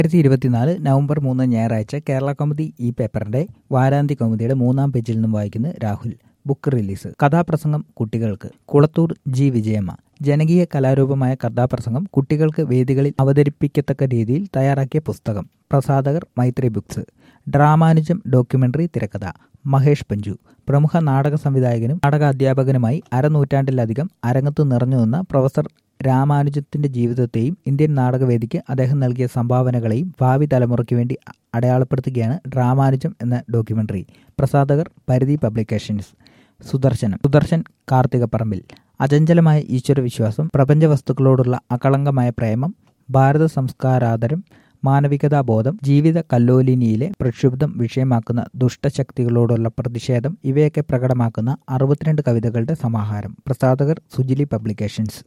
രണ്ടായിരത്തി ഇരുപത്തിനാല് നവംബർ മൂന്ന് ഞായറാഴ്ച കേരള കൗമുദി ഈ പേപ്പറിന്റെ വാരാന്ത്യ കൗമുദിയുടെ മൂന്നാം പേജിൽ നിന്നും വായിക്കുന്ന രാഹുൽ ബുക്ക് റിലീസ് കഥാപ്രസംഗം കുട്ടികൾക്ക് കുളത്തൂർ ജി വിജയമ്മ ജനകീയ കലാരൂപമായ കഥാപ്രസംഗം കുട്ടികൾക്ക് വേദികളിൽ അവതരിപ്പിക്കത്തക്ക രീതിയിൽ തയ്യാറാക്കിയ പുസ്തകം പ്രസാധകർ മൈത്രി ബുക്സ് ഡ്രാമാനുജം ഡോക്യുമെന്ററി തിരക്കഥ മഹേഷ് പഞ്ചു പ്രമുഖ നാടക സംവിധായകനും നാടക അധ്യാപകനുമായി അരനൂറ്റാണ്ടിലധികം അരങ്ങത്തു നിറഞ്ഞു നിന്ന പ്രൊഫസർ രാമാനുജത്തിന്റെ ജീവിതത്തെയും ഇന്ത്യൻ നാടകവേദിക്ക് അദ്ദേഹം നൽകിയ സംഭാവനകളെയും ഭാവി തലമുറയ്ക്ക് വേണ്ടി അടയാളപ്പെടുത്തുകയാണ് ഡ്രാമാനുജം എന്ന ഡോക്യുമെന്ററി പ്രസാധകർ പരിധി പബ്ലിക്കേഷൻസ് സുദർശനം സുദർശൻ കാർത്തികപ്പറമ്പിൽ അചഞ്ചലമായ ഈശ്വരവിശ്വാസം പ്രപഞ്ച വസ്തുക്കളോടുള്ള അകളങ്കമായ പ്രേമം ഭാരത സംസ്കാരാദരം മാനവികതാബോധം ജീവിത കല്ലോലിനിയിലെ പ്രക്ഷുബ്ധം വിഷയമാക്കുന്ന ദുഷ്ടശക്തികളോടുള്ള പ്രതിഷേധം ഇവയൊക്കെ പ്രകടമാക്കുന്ന അറുപത്തിരണ്ട് കവിതകളുടെ സമാഹാരം പ്രസാധകർ സുജിലി പബ്ലിക്കേഷൻസ്